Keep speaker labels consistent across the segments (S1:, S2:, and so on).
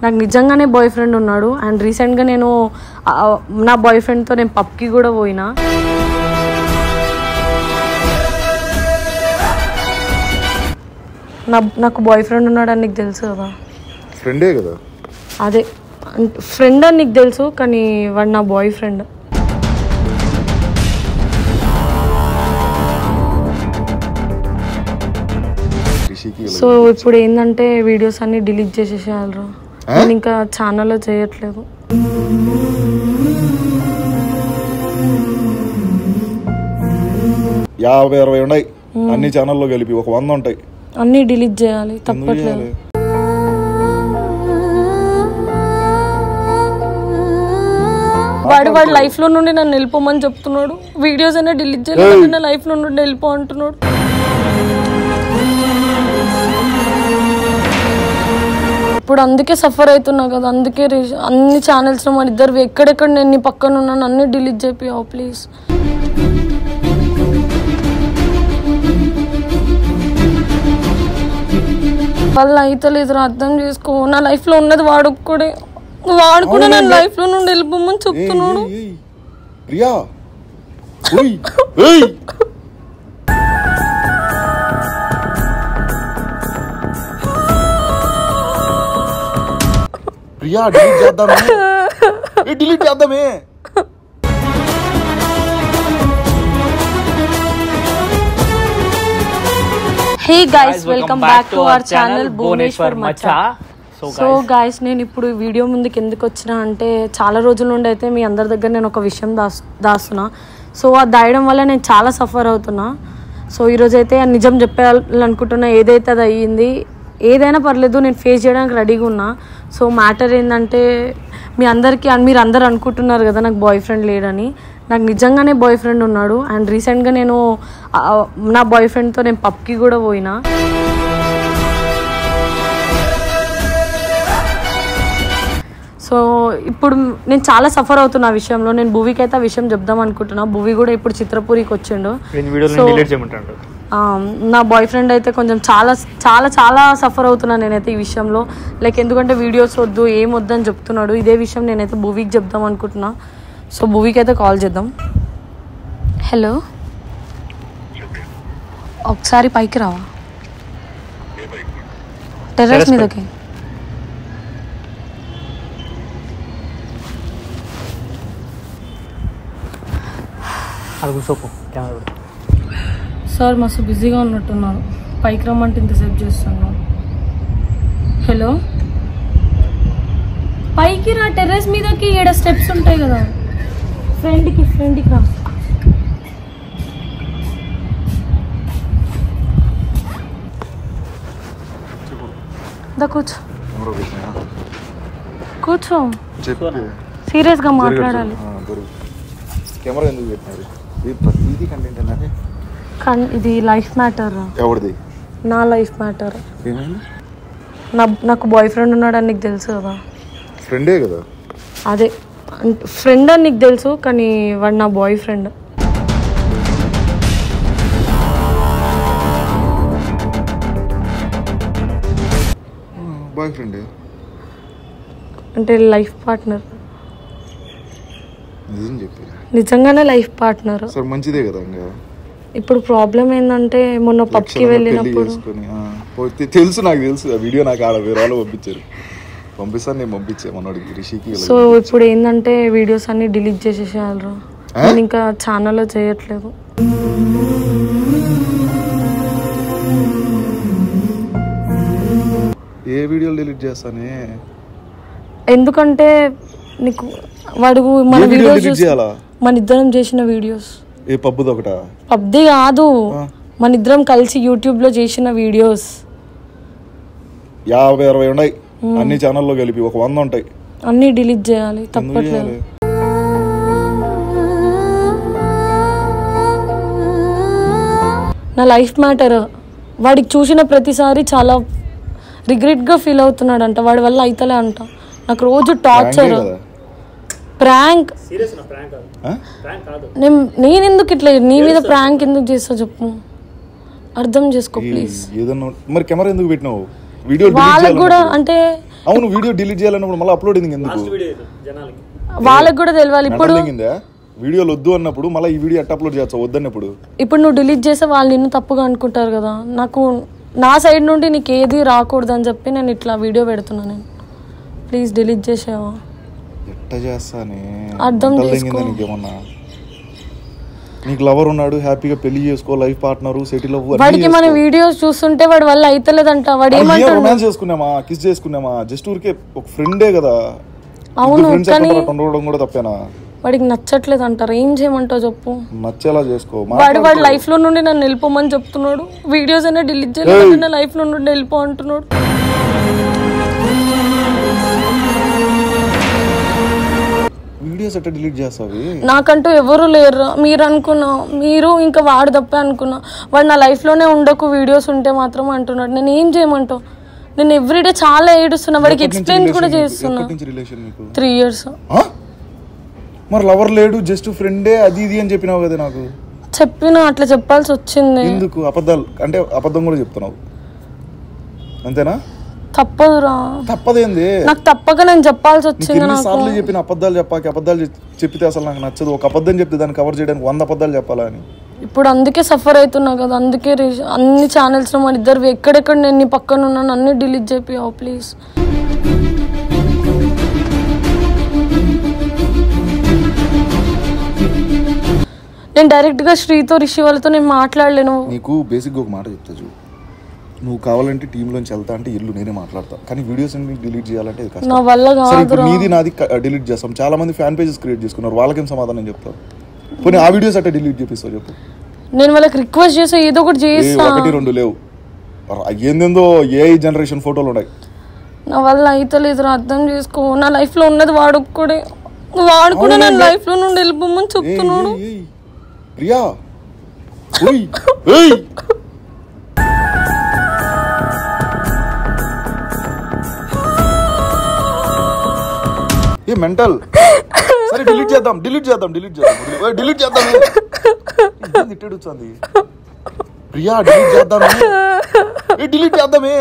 S1: నాకు నిజంగానే bye friend ఉన్నాడు అండ్ రీసెంట్గా నేను ఆ, నా బాయ్ ఫ్రెండ్తో నేను పబ్కి కూడా పోయినా నా నాకు బాయ్ ఫ్రెండ్ ఉన్నాడని నీకు తెలుసు కదా
S2: ఫ్రెండే కదా
S1: అదే ఫ్రెండ్ అని నీకు తెలుసు కానీ వాడు నా బాయ్ ఫ్రెండ్
S2: రిషికి ఇలా
S1: సో ఇప్పుడు ఏంటంటే వీడియోస్ అన్ని డిలీట్ చేసేసేయాలరా నేను ఇంకా ఛానల్లో చేయట్లేదు
S2: యాభై అరవై ఉన్నాయి అన్ని ఛానల్లో కలిపి ఒక వంద ఉంటాయి
S1: అన్నీ డిలీట్ చేయాలి
S2: ఎందుకు
S1: తప్పట్లేదు
S2: చేయాలి?
S1: వాడు వాడి లైఫ్ లో నుండి నన్ను వెళ్ళిపోమని చెప్తున్నాడు వీడియోస్ అయినా డిలీట్ చేయలేదు నా లైఫ్ లో నుండి వెళ్ళిపో అంటున్నాడు ఇప్పుడు అందుకే సఫర్ అవుతున్నా కదా అందుకే రీ- అన్ని ఛానల్స్ లో మన ఇద్దరు ఎక్కడెక్కడ నేను నీ పక్కన ఉన్నాను అన్ని డిలీట్ చేపియావు ప్లీజ్ వాళ్ళ అయితలేదు అర్థం చేసుకో నా లైఫ్ లో ఉన్నది వాడు ఒక్కడే వాడు కూడా నా లైఫ్ లో నుండి వెళ్ళిపోమని
S2: ఏయ్,
S1: చెప్తున్నాడు
S2: ఏయ్, ఏయ్. ప్రియా ఓయ్, ఏయ్. ప్రియా డిలీట్ చేద్దామే ఏ డిలీట్ చేద్దామే
S1: hey guys welcome back to our channel Bhubaneswar మచ్చా
S3: సో
S1: సో గాయస్ నేను ఇప్పుడు ఈ వీడియో ముందుకు ఎందుకు వచ్చినా అంటే చాలా రోజుల నుండి అయితే మీ అందరి దగ్గర నేను ఒక విషయం దాస్ దాస్తున్నా సో అది దాయడం వల్ల నేను చాలా సఫర్ అవుతున్నా సో ఈరోజు అయితే ఆ నిజం చెప్పాలనుకుంటున్నా ఏదైతే అది అయ్యింది ఏదైనా పర్లేదు నేను ఫేస్ చేయడానికి రెడీగా ఉన్నా సో మ్యాటర్ ఏంటంటే మీ అందరికీ మీరు అందరు అనుకుంటున్నారు కదా నాకు బాయ్ ఫ్రెండ్ లేడని నాకు నిజంగానే బాయ్ ఫ్రెండ్ ఉన్నాడు అండ్ రీసెంట్గా నేను ఆ, నా బాయ్ ఫ్రెండ్తో నేను పబ్కి కూడా పోయినా సో ఇప్పుడు నేను చాలా సఫర్ అవుతున్నా ఆ విషయంలో నేను భూవికి అయితే ఆ విషయం చెప్దాం అనుకుంటున్నా భూవి కూడా ఇప్పుడు చిత్రపూరికి వచ్చిండు
S3: నేను వీడియోలో
S1: So-
S3: డిలీట్ చేయమంటాడు
S1: ఆ, నా బాయ్ ఫ్రెండ్ అయితే కొంచెం చాలా చాలా చాలా సఫర్ అవుతున్నా నేనైతే ఈ విషయంలో లైక్ ఎందుకంటే వీడియోస్ వద్దు ఏం వద్దు అని చెప్తున్నాడు ఇదే విషయం నేనైతే భూవికి చెప్దాం అనుకుంటున్నా సో భూవికి అయితే కాల్ చేద్దాం హలో ఒకసారి పైకి రావా టెర్రస్
S3: Terrace
S1: మీదకి
S3: అది కూర్చోపు కెమెరా పెడు.
S1: సార్ మస్తు బిజీగా ఉన్నట్టున్నారు పైకి రమ్మంటే ఇంతసేపు చేస్తున్నాను హలో పైకి రా టెర్రస్ మీదకి ఏడ స్టెప్స్ ఉంటాయి కదా ఫ్రెండ్కి ఫ్రెండ్కి రా దా కూర్చో
S2: కెమెరా పెట్టినా?
S1: కూర్చో
S2: చెప్పు
S1: సీరియస్గా మాట్లాడాలి
S2: ఆ, దొరుకు. కెమెరా ఎందుకు పెట్టినారు ఇది ప్రతిదీ కంటెంట్ అన్నది
S1: కానీ ఇది లైఫ్ మ్యాటర్
S2: ఎవరిది
S1: నా లైఫ్ మ్యాటర్
S2: ఏమైంది
S1: నా నాకు బాయ్ ఫ్రెండ్ ఉన్నాడని నీకు తెలుసు కదా
S2: ఫ్రెండే కదా
S1: అదే ఫ్రెండ్ అని నీకు తెలుసు కానీ వాడు నా బాయ్ ఫ్రెండ్
S2: బాయ్ ఫ్రెండే
S1: అంటే లైఫ్ పార్ట్నర్
S2: నిజం చెప్పి
S1: నిజంగానే లైఫ్ పార్ట్నర్
S2: సరే మంచిదే కదా ఇంకా
S1: ఇప్పుడు ప్రాబ్లం ఏంటంటే మొన్న పబ్కి
S2: లక్షణంగా పెళ్లి
S1: వెళ్ళినప్పుడు
S2: చేసుకొని, ఆ, పోతే- తెలుసు నాకు తెలుసు ఆ వీడియో నాకు ఆడ వేరే వాళ్ళు పంపించారు పంపిస్తాను నేను పంపించే మనోడికి రిషికి ఇలా.
S1: సో ఇప్పుడు ఏంటంటే వీడియోస్ అన్ని డిలీట్ చేసేసేయాలరా నేను ఇంకా ఛానల్లో చేయట్లేదు
S2: ఏ వీడియోలు డిలీట్ చేస్తానే
S1: ఎందుకంటే నీకు వాడు మన
S2: ఏ వీడియో
S1: వీడియోస్
S2: డిలీట్ చేయాలా
S1: మన ఇద్దరం చేసిన వీడియోస్
S2: ఏ పబ్బుది ఒకటా
S1: పబ్ది కాదు
S2: ఆ.
S1: మన ఇద్దరం కలిసి యూట్యూబ్ లో చేసిన వీడియోస్
S2: యాభై అరవై ఉన్నాయి అన్ని ఛానల్లో కలిపి ఒక వంద ఉంటాయి
S1: అన్ని డిలీట్ చేయాలి
S2: ఎందుకు
S1: తప్పట్లేదు
S2: చేయాలి?
S1: నా లైఫ్ మ్యాటర్ వాడికి చూసిన ప్రతిసారి చాలా రిగ్రెట్గా ఫీల్ అవుతున్నాడంట వాడి వల్ల అయితలే అంట నాకు రోజు
S2: ప్రాంకే
S1: టార్చర్
S2: కదా
S1: ప్రాంక్
S2: ఆ?
S1: నేను నేను ఎందుకు ఇట్లా నీ మీద ప్రాంక్ ఎందుకు చేస్తా చెప్పు అర్థం చేసుకో
S2: ఈ
S1: ప్లీజ్
S2: ఏదన్నా మరి కెమెరా ఎందుకు పెట్టినావు వీడియో
S1: వాళ్ళకి కూడా అంటే
S2: అవును వీడియో డిలీట్ చేయాలన్నప్పుడు మళ్ళీ అప్లోడ్ అయింది ఎందుకు
S3: జనాలకి
S1: వాళ్ళకి కూడా తెలియాలి ఇప్పుడు
S2: మెంటల్ దిగిందా వీడియోలు వద్దు అన్నప్పుడు మళ్ళీ ఈ వీడియో ఎట్ట అప్లోడ్ చేయొచ్చు వద్దన్నప్పుడు
S1: ఇప్పుడు నువ్వు డిలీట్ చేస్తే వాళ్ళు నిన్ను తప్పుగా అనుకుంటారు కదా నాకు నా సైడ్ నుండి నీకు ఏది రాకూడదని చెప్పి నేను ఇట్లా వీడియో పెడుతున్నా నేను ప్లీజ్ డిలీట్ చేసావా
S2: ఎట్ట చేస్తానే
S1: అర్థం
S2: మెంటల్
S1: చేసుకో.
S2: దిగిందా నీకేమన్నా నీకు లవర్ ఉన్నాడు హ్యాపీగా పెళ్లి చేసుకో లైఫ్ పార్ట్నర్ సెటిల్ అవ్వు
S1: వాడికి మన వీడియోస్ చూస్తుంటే వాడి వల్ల అయితలేదంట వాడు ఏమంటాడు
S2: రొమాన్స్ చేసుకున్నామా కిస్ చేసుకున్నామా జస్ట్ ఊరికే ఒక ఫ్రెండే కదా
S1: అవును,
S2: ఫ్రెండ్స్
S1: కానీ-
S2: ఉండడం కూడా తప్పేనా
S1: వాడికి నచ్చట్లేదు అంటారు ఏం చేయమంటావు చెప్పు
S2: నచ్చేలా చేసుకో
S1: వాడు వాడి లైఫ్ లో నుండి నన్ను వెళ్ళిపోమని చెప్తున్నాడు వీడియోస్ అయినా డిలీట్ చేయలేదంటే నా లైఫ్ లో నుండి వెళ్ళిపో అంటున్నాడు
S2: వీడియోస్ ఎట్ట డిలీట్ చేస్తావి
S1: నాకంటూ ఎవరు లేరు మీరు అనుకున్నా మీరు ఇంకా వాడు తప్పే అనుకున్నా వాడు నా లైఫ్ లోనే ఉండకు వీడియోస్ ఉంటే మాత్రం అంటున్నాడు నేను ఏం చేయమంటావు నేను ఎవ్రీడే చాలా ఏడుస్తున్నా వాడికి ఎక్స్ప్లెయిన్ కూడా చేస్తున్నా
S2: ఎప్పటి నుంచి రిలేషన్ నీకు
S1: త్రీ ఇయర్స్
S2: ఆ? మరి లవర్ లేడు జస్ట్ ఫ్రెండే అది ఇది అని చెప్పినావు కదా నాకు
S1: చెప్పిన అట్లా చెప్పాల్సి వచ్చింది
S2: ఎందుకు అబద్ధాలు అంటే అబద్ధం కూడా చెప్తున్నావు అంతేనా
S1: తప్పదురా
S2: తప్పదేంది
S1: నాకు తప్పక నేను చెప్పాల్సి
S2: నీకు
S1: వచ్చింది నాకు
S2: ఎన్నిసార్లు చెప్పిన అబద్ధాలు చెప్పాక అబద్ధాలు చెప్- చెప్పితే అసలు నాకు నచ్చదు ఒక అబద్ధం చెప్తే దాన్ని కవర్ చేయడానికి వంద అబద్ధాలు చెప్పాలా అని
S1: ఇప్పుడు అందుకే సఫర్ అవుతున్నా కదా అందుకే రీ- అన్ని ఛానల్స్ లో మన ఇద్దరు ఎక్కడెక్కడ నేను నీ పక్కన ఉన్నాను అన్ని డిలీట్ చేపియావు ప్లీజ్ నేను డైరెక్ట్ గా శ్రీతో రిషి వాళ్ళతో నేను మాట్లాడలేను
S2: నీకు బేసిక్గా ఒక మాట చెప్తా చూడు నువ్వు కావాలంటే టీంలోంచి వెళ్తా అంటే ఇల్లు నేనే మాట్లాడతా కానీ వీడియోస్ అన్ని డిలీట్ చేయాలంటే ఇది కష్టం
S1: నా వల్ల
S2: సరే ఇప్పుడు
S1: కాదురా
S2: నీది నాది డిలీట్ చేస్తాం చాలా మంది ఫ్యాన్ పేజెస్ క్రియేట్ చేసుకున్నారు వాళ్ళకేం సమాధానం చెప్తావు పోనీ ఆ వీడియోస్ అట్టే డిలీట్ చేపిస్తావు చెప్పు
S1: నేను వాళ్ళకి రిక్వెస్ట్ చేసి ఏదో ఒకటి
S2: ఏ
S1: చేస్తా
S2: ఒకటి రెండు లేవు ఏందేందో ఏ జనరేషన్ ఫోటోలు ఉన్నాయి
S1: నా వల్ల అయితలేదురా అర్థం చేసుకో నా లైఫ్ లో ఉన్నది వాడుకోడే వాడు కూడా నా లైఫ్ లో నుండి వెళ్ళిపోమని
S2: ఏయ్,
S1: చెప్తున్నాడు
S2: ఏయ్, ఏయ్. ప్రియా ఓయ్, ఏయ్. ఏ మెంటల్ సరే డిలీట్ చేద్దాం డిలీట్ చేద్దాం డిలీట్ చేద్దాం ఓయ్, డిలీట్ చేద్దాం ఏం తిట్టాడు వచ్చాంది ప్రియా డిలీట్ చేద్దామే ఏ డిలీట్ చేద్దామే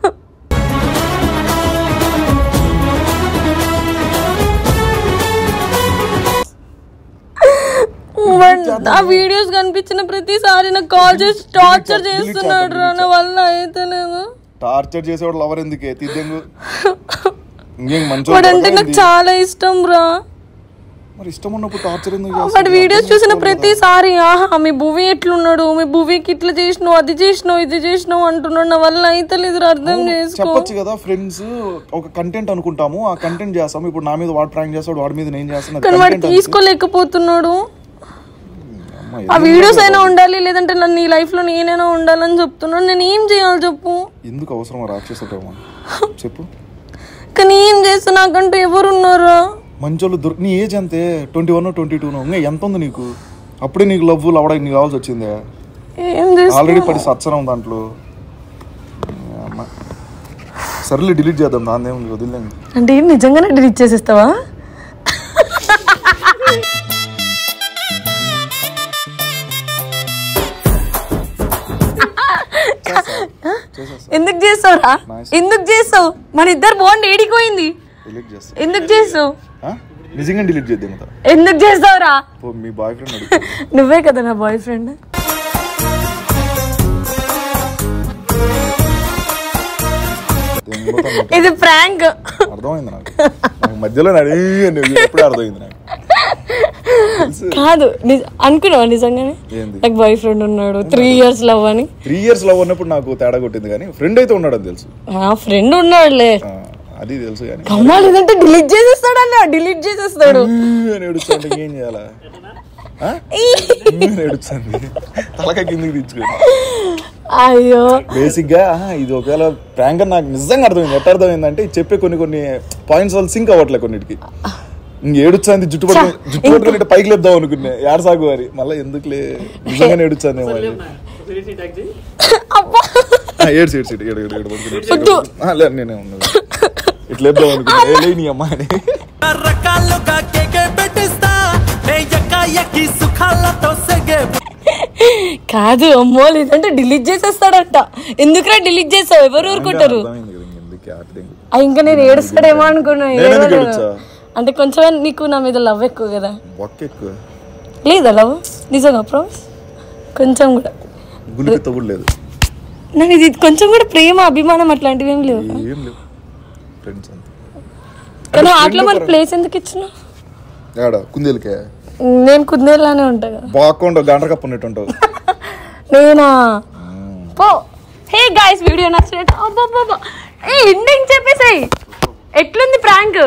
S1: వాడు ఆ వీడియోస్ కనిపించిన ప్రతిసారి నాకు కాల్ చేసి టార్చర్ చేస్తున్నాడు రా నా వల్ల అయితలేదు
S2: టార్చర్ చేసేవాడు లవర్ ఎందుకే తిద్దెంగు ఇంకేం మంచి
S1: వాడంటే నాకు చాలా ఇష్టం రా
S2: మరి ఇష్టం ఉన్నప్పుడు టార్చర్ ఎందుకు
S1: వాడి
S2: చేస్తావు?
S1: వీడియోస్ చూసిన ప్రతిసారి ఆహా మీ భూమి ఎట్లున్నాడు మీ భూమికి ఇట్లా చేసినావు అది చేసినావు ఇది చేసినావు అంటున్నాడు నా వల్ల అయితలేదు రా, అర్థం చేసుకో
S2: చెప్పొచ్చు కదా ఫ్రెండ్స్ ఒక కంటెంట్ అనుకుంటాము ఆ కంటెంట్ చేస్తాము ఇప్పుడు నా మీద వాడు ప్రాంక్ చేస్తాడు వాడి మీద నేను చేస్తాను
S1: కానీ వాడు తీసుకోలేకపోతున్నాడు ఆ వీడియోస్ అయినా ఉండాలి లేదంటే నన్ను నీ లైఫ్ లో నేనైనా ఉండాలని చెప్తున్నాడు నేను ఏం చేయాలి చెప్పు
S2: ఎందుకు అవసరం రాక్షస ప్రేమ చెప్పు
S1: కానీ ఏం చేస్తా నాకంటూ ఎవరున్నారా
S2: మంచోళ్ళు దొరి నీ ఏజ్ అంతే ట్వంటీ వన్ ట్వంటీ టూ ఇంకా ఎంత ఉంది నీకు అప్పుడే నీకు లవ్ లవడానికి నీకు కావాల్సి వచ్చిందే
S1: ఏం చేస్తా
S2: ఆల్రెడీ పడి సత్సరం దాంట్లో అమ్మ. సర్లే డిలీట్ చేద్దాం దాని ఏముంది వదిలేండి
S1: అంటే ఏం నిజంగానే డిలీట్ చేసేస్తావా ఎందుకు చేస్తావురా ఎందుకు చేస్తావు మన ఇద్దరు బాండ్ ఏడిపోయింది
S2: డిలీట్ చేస్తా
S1: ఎందుకు చేస్తావు
S2: ఆ? నిజంగా డిలీట్ చేద్దాం కదా
S1: ఎందుకు చేస్తావురా
S2: పో, మీ బాయ్ ఫ్రెండ్ అడుగు
S1: నువ్వే కదా నా బాయ్ ఫ్రెండ్
S2: దెంగతో నాకు
S1: ఇది ప్రాంక్
S2: అర్థమైంది నాకు నాకు మధ్యలో నడి ఎప్పుడే అర్థమైంది నాకు
S1: కాదు నిజ- అనుకున్నావా నిజంగానే
S2: ఏంది
S1: నాకు బాయ్ ఫ్రెండ్ ఉన్నాడు త్రీ ఇయర్స్ లవ్ అని
S2: త్రీ ఇయర్స్ లవ్ ఉన్నప్పుడు నాకు తేడా కొట్టింది కానీ ఫ్రెండ్ అయితే ఉన్నాడు అది తెలుసు
S1: నా ఫ్రెండ్ ఉన్నాడులే
S2: ఆ, అది తెలుసు కానీ
S1: అమ్మా లేదంటే డిలీట్ చేసేస్తాడు అన్న డిలీట్ చేసేస్తాడు
S2: అని ఏడుస్తుంటే ఏం చేయాలా ఆ? అని ఏడుస్తుంది తలకాయ కిందికి తెచ్చుకోండి
S1: అయ్యో
S2: బేసిక్ గా ఆహా, ఇది ఒకవేళ ప్రాంక్ అని నాకు నిజంగా అర్థమైంది ఎట్లా అర్థమైందంటే ఈ చెప్పే కొన్ని కొన్ని పాయింట్స్ వాళ్ళు సింక్ అవ్వట్లే కొన్నిటికి ఇంక ఏడుచ్చాంది జుట్టు పట్టుకొని జుట్టు పట్టుకొని ఇట్లా పైకి లేద్దాం అనుకున్నా ఏడ సాగు వారి మళ్ళీ ఎందుకులే నిజంగానే ఏడుచ్చాను మరి
S1: అబ్బా
S2: ఆ, ఏడ్స్ ఏడ్స్ ఏడు ఏడు ఏడు ఏడు పడుకుని ఆ, లేదు నేనే ఉన్నాను ఇట్లా లేద్దాం అనుకున్నా ఏ లే నీ అమ్మ అని
S4: రకాలుగా కేకే పెట్టిస్తా నే ఎక్క ఎక్కి సుఖాలతో సెగే
S1: కాదు అమ్మో లేదంటే డిలీట్ చేసేస్తాడంట ఎందుకురా డిలీట్ చేసావు ఎవరు ఊరుకుంటారు
S2: అర్థమైంది కదా ఇంక ఎందుకు ఆ thing.
S1: ఆ, ఇంకా నేను ఏడుస్తాడేమో అనుకున్నా
S2: నేను ఎందుకు
S1: ఏడవలేదు.
S2: ఏడుచ్చా?
S1: అంటే కొంచెం నీకు నా మీద లవ్ ఎక్కువ కదా
S2: బొక్క ఎక్కువ
S1: లేదా లవ్ నిజంగా ప్రామిస్ కొంచెం కూడా
S2: గులికి తగుడు లేదు
S1: నాకు ఇది కొంచెం కూడా ప్రేమ అభిమానం అట్లాంటివి ఏం లేవు
S2: ఏం లేవు ఫ్రెండ్స్ అంతా
S1: కానీ ఆటలో మరి ప్లేస్ ఎందుకు ఇచ్చిన
S2: ఏడ కుందేలకే
S1: నేను కుదిరేలానే ఉంటా కదా
S2: బాగుండవు గంట కప్పు ఉన్నట్టు ఉంటావు
S1: నేనా పో హే గాయస్ వీడియో నచ్చినట్టు అబ్బబ్బబ్బా ఏ ఎండింగ్ చెప్పేసాయి ఎట్లుంది ప్రాంక్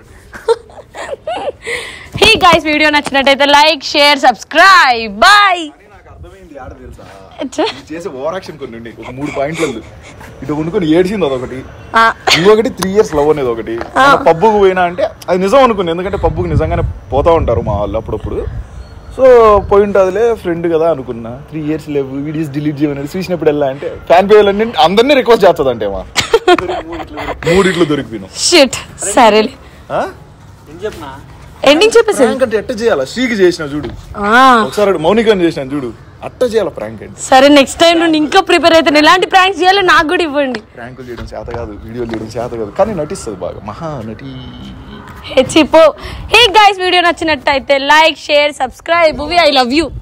S1: హే గాయస్ వీడియో నచ్చినట్టయితే లైక్ షేర్ సబ్స్క్రైబ్ బాయ్
S2: నాకు అర్థమైంది ఆడ తెలుసా ఇది చేసే ఓవర్ యాక్షన్ కొన్ని ఉండి ఒక మూడు పాయింట్లు ఇటు కొనుక్కొని ఏడ్చింది అదొకటి ఇంకొకటి త్రీ ఇయర్స్ లవ్ అనేది ఒకటి పబ్బుకు పోయినా అంటే అది నిజం అనుకుంది ఎందుకంటే పబ్బుకు నిజంగానే పోతా ఉంటారు మా వాళ్ళు అప్పుడప్పుడు సో పోయి ఉంటుందిలే ఫ్రెండ్ కదా అనుకున్నా త్రీ ఇయర్స్ లేవు వీడియోస్ డిలీట్ చేయమని చూసినప్పుడు వెళ్ళా అంటే ఫ్యాన్ పేర్లన్నీ అందరినీ రిక్వెస్ట్ చేస్తుంది అంటే మా మూడిట్లు దొరికిపోయినాం
S1: షిట్ సరేలే
S2: ఆ?
S3: ఏం చెప్పినా
S1: ఎండింగ్ చెప్పేసాయి
S2: ప్రాంక్ అంటే ఎట్ట చేయాలా శ్రీకి చేసిన చూడు ఒకసారి మౌనికని చేసిన చూడు అట్ట చేయాలి ప్రాంక్ అంటే
S1: సరే నెక్స్ట్ టైం నుండి ఇంకా ప్రిపేర్ అవుతాను ఎలాంటి ప్రాంక్స్ చేయాలో నాకు కూడా ఇవ్వండి
S2: ప్రాంకులు చేయడం చేత కాదు వీడియోలు చేయడం చేత కాదు కానీ నటిస్తుంది బాగా మహా నటి
S1: హెచ్చిపో హే గైస్ వీడియో నచ్చినట్టయితే లైక్ షేర్ సబ్స్క్రైబ్ వి I love you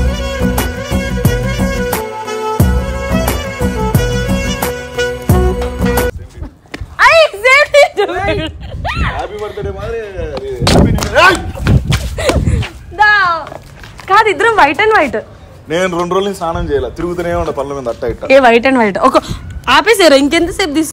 S2: happy birthday మాదిరి హ్యాపీ న్యూ ఇయర్
S1: కాదు ఇద్దరం వైట్ అండ్ వైట్
S2: నేను రెండు రోజులు స్నానం చేయాలి తిరుగుతూనే ఉండే పళ్ళ మీద అట్ట ఇట్ట
S1: ఏ వైట్ అండ్ వైట్ ఒక ఆపేసారు ఇంకెంతసేపు తీసు